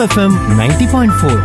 FM ninety point four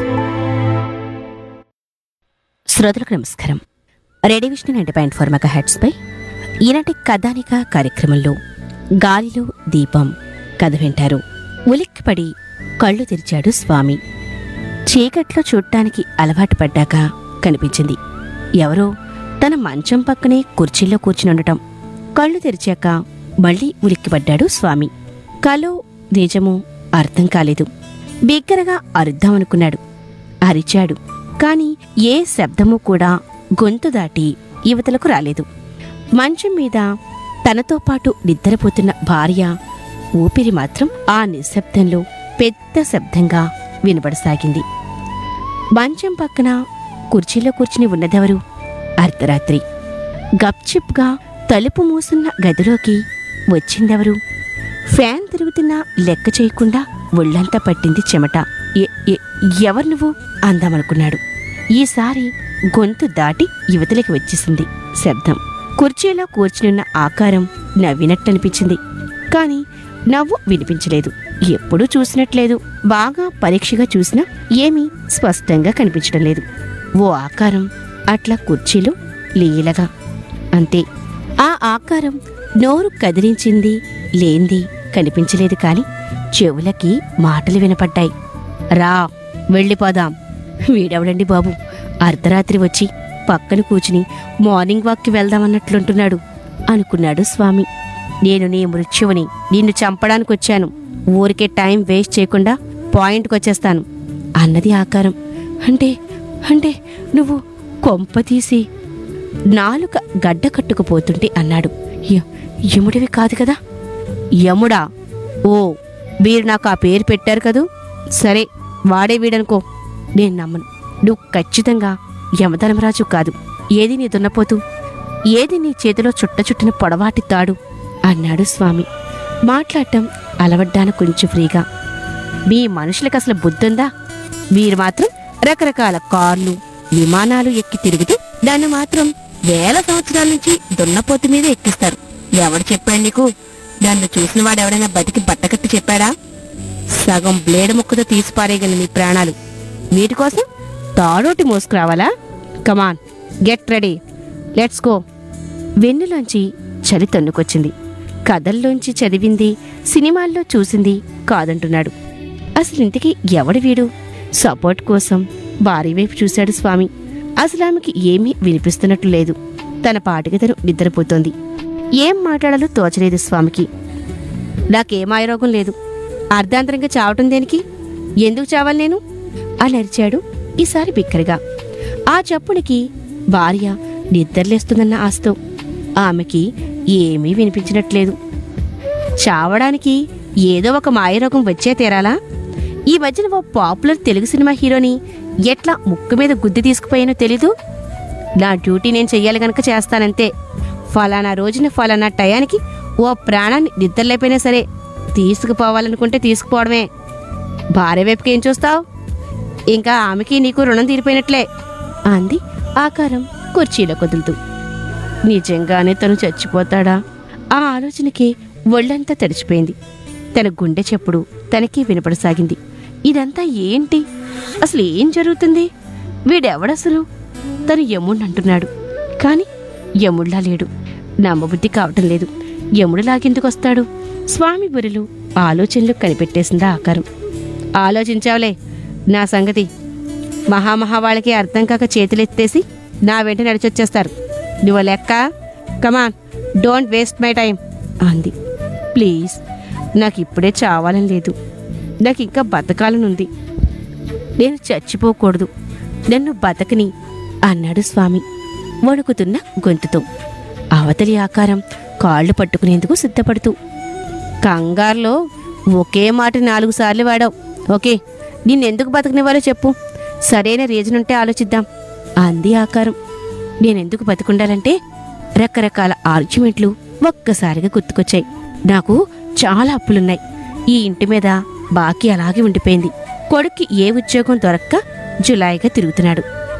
శ్రోతలకు నమస్కారం radio Vishnu ninety point four mega హెడ్స్పై ఈనాటి కథానిక కార్యక్రమంలో గాలిలో దీపం కథ వింటారు ఉలిక్కిపడి కళ్ళు తెరిచాడు స్వామి చీకట్లో చూడటానికి అలవాటు పడ్డాక కనిపించింది ఎవరో తన మంచం పక్కనే కుర్చీలో కూర్చుని ఉండటం కళ్ళు తెరిచాక మళ్ళీ ఉలిక్కిపడ్డాడు స్వామి కలో నిజమో అర్థం కాలేదు బిగ్గరగా అరుద్దామనుకున్నాడు అరిచాడు కాని ఏ శబ్దమూ కూడా గొంతు దాటి యువతలకు రాలేదు మంచం మీద తనతో పాటు నిద్రపోతున్న భార్య ఊపిరి మాత్రం ఆ నిశ్శబ్దంలో పెద్ద శబ్దంగా వినబడసాగింది మంచం పక్కన కుర్చీలో కూర్చుని ఉన్నదెవరు అర్ధరాత్రి గప్చిప్గా తలుపు మూసున్న గదిలోకి వచ్చిందెవరు ఫ్యాన్ తిరుగుతున్నా లెక్క చేయకుండా ఒళ్ళంతా పట్టింది చెమట ఎ- ఎ- ఎవరు నువ్వు అందామనుకున్నాడు ఈసారి గొంతు దాటి యువతలకి వచ్చేసింది శబ్దం కుర్చీలో కూర్చునున్న ఆకారం నవ్వినట్టనిపించింది కాని నవ్వు వినిపించలేదు ఎప్పుడూ చూసినట్లేదు బాగా పరీక్షగా చూసినా ఏమీ స్పష్టంగా కనిపించడం లేదు ఓ ఆకారం అట్లా కుర్చీలో లీలగా అంతే ఆ ఆకారం నోరు కదిలించింది లేంది కనిపించలేదు కాని చెవులకి మాటలు వినపడ్డాయి రా వెళ్ళిపోదాం వీడెవడండి బాబు అర్ధరాత్రి వచ్చి పక్కన కూర్చుని మార్నింగ్ వాక్కి వెళ్దామన్నట్లుంటున్నాడు అనుకున్నాడు స్వామి నేను నీ మృత్యువుని నిన్ను చంపడానికి వచ్చాను ఊరికే టైం వేస్ట్ చేయకుండా పాయింట్కి వచ్చేస్తాను అన్నది ఆకారం అంటే అంటే నువ్వు కొంప తీసి నాలుక గడ్డ కట్టుకుపోతుంటే అన్నాడు "య- యముడివి కాదు కదా యముడా ఓ మీరు నాకు ఆ పేరు పెట్టారు కదూ సరే వాడే వీడనుకో నేను నమ్మను నువ్వు ఖచ్చితంగా యమధర్మరాజు కాదు ఏది నీ దున్నపోతూ ఏది నీ చేతిలో చుట్ట చుట్టిన పొడవాటి తాడు అన్నాడు స్వామి మాట్లాడటం అలవడ్డాన కొంచెం ఫ్రీగా మీ మనుషులకు అసలు బుద్ధుందా వీరు మాత్రం రకరకాల కార్లు విమానాలు ఎక్కి తిరుగుతూ దాన్ని మాత్రం వేల సంవత్సరాల నుంచి దున్నపోతు మీద ఎక్కిస్తారు ఎవడు చెప్పాడు నీకు దాన్ని చూసిన వాడు ఎవడైనా బతికి బట్టకట్టి చెప్పాడా సగం బ్లేడ్ ముక్కతో తీసి పారేయగల నీ ప్రాణాలు వీటి కోసం తాడోటి మోసుకురావాలా come on get ready let's go వెన్నులోంచి చలి తన్నుకొచ్చింది కథల్లోంచి చదివింది సినిమాల్లో చూసింది కాదంటున్నాడు అసలు ఇంతకీ ఎవడు వీడు సపోర్ట్ కోసం భార్య వైపు చూశాడు స్వామి అసలు ఆమెకి ఏమీ వినిపిస్తున్నట్లు లేదు తన పాటికి తను నిద్రపోతోంది ఏం మాట్లాడాలో తోచలేదు స్వామికి నాకేం ఆరోగం లేదు అర్ధాంతరంగా చావటం దేనికి ఎందుకు చావాలి నేను అని అరిచాడు ఈసారి బిక్కరగా ఆ చప్పుడికి భార్య నిద్రలేస్తుందన్న ఆశతో ఆమెకి ఏమీ వినిపించినట్లేదు చావడానికి ఏదో ఒక మాయరోగం వచ్చే తీరాలా ఈ మధ్యన ఓ పాపులర్ తెలుగు సినిమా హీరోని ఎట్లా ముక్కు మీద గుద్ది తీసుకుపోయానో తెలీదు నా డ్యూటీ నేను చెయ్యాలి గనక చేస్తానంతే ఫలానా రోజున ఫలానా టయానికి ఓ ప్రాణాన్ని నిద్రలేపోయినా సరే తీసుకుపోవాలనుకుంటే తీసుకుపోవడమే భార్య వైపుకి ఏం చూస్తావు ఇంకా ఆమెకి నీకు రుణం తీరిపోయినట్లే అంది ఆకారం కుర్చీలో కుదులుతూ నిజంగానే తను చచ్చిపోతాడా ఆ ఆలోచనకి ఒళ్ళంతా తడిచిపోయింది తన గుండె చెప్పుడు తనకి వినపడసాగింది ఇదంతా ఏంటి అసలు ఏం జరుగుతుంది వీడెవడసలు తను యముణ్ణంటున్నాడు కాని యముడిలా లేడు నమ్మబుద్ధి కావటం లేదు యముడిలాగెందుకొస్తాడు స్వామి బుర్రలు ఆలోచనలు కనిపెట్టేసిందా ఆకారం ఆలోచించావులే నా సంగతి మహామహా వాళ్ళకి అర్థం కాక చేతులెత్తేసి నా వెంట నడిచొచ్చేస్తారు నువ్వు లెక్క come on don't waste my time అంది ప్లీజ్ నాకు ఇప్పుడే చావాలని లేదు నాకు ఇంకా బతకాలని ఉంది నేను చచ్చిపోకూడదు నన్ను బతకని అన్నాడు స్వామి వణుకుతున్న గొంతుతో అవతలి ఆకారం కాళ్ళు పట్టుకునేందుకు సిద్ధపడుతూ కంగారులో ఒకే మాట నాలుగు సార్లు వాడావు ఓకే నిన్నెందుకు బతకనివ్వాలో చెప్పు సరైన రీజన్ ఉంటే ఆలోచిద్దాం అంది ఆకారం నేనెందుకు బతికుండాలంటే రకరకాల ఆర్గ్యుమెంట్లు ఒక్కసారిగా గుర్తుకొచ్చాయి నాకు చాలా అప్పులున్నాయి ఈ ఇంటి మీద బాకీ అలాగే ఉండిపోయింది కొడుక్కి ఏ ఉద్యోగం దొరక్క జులాయిగా తిరుగుతున్నాడు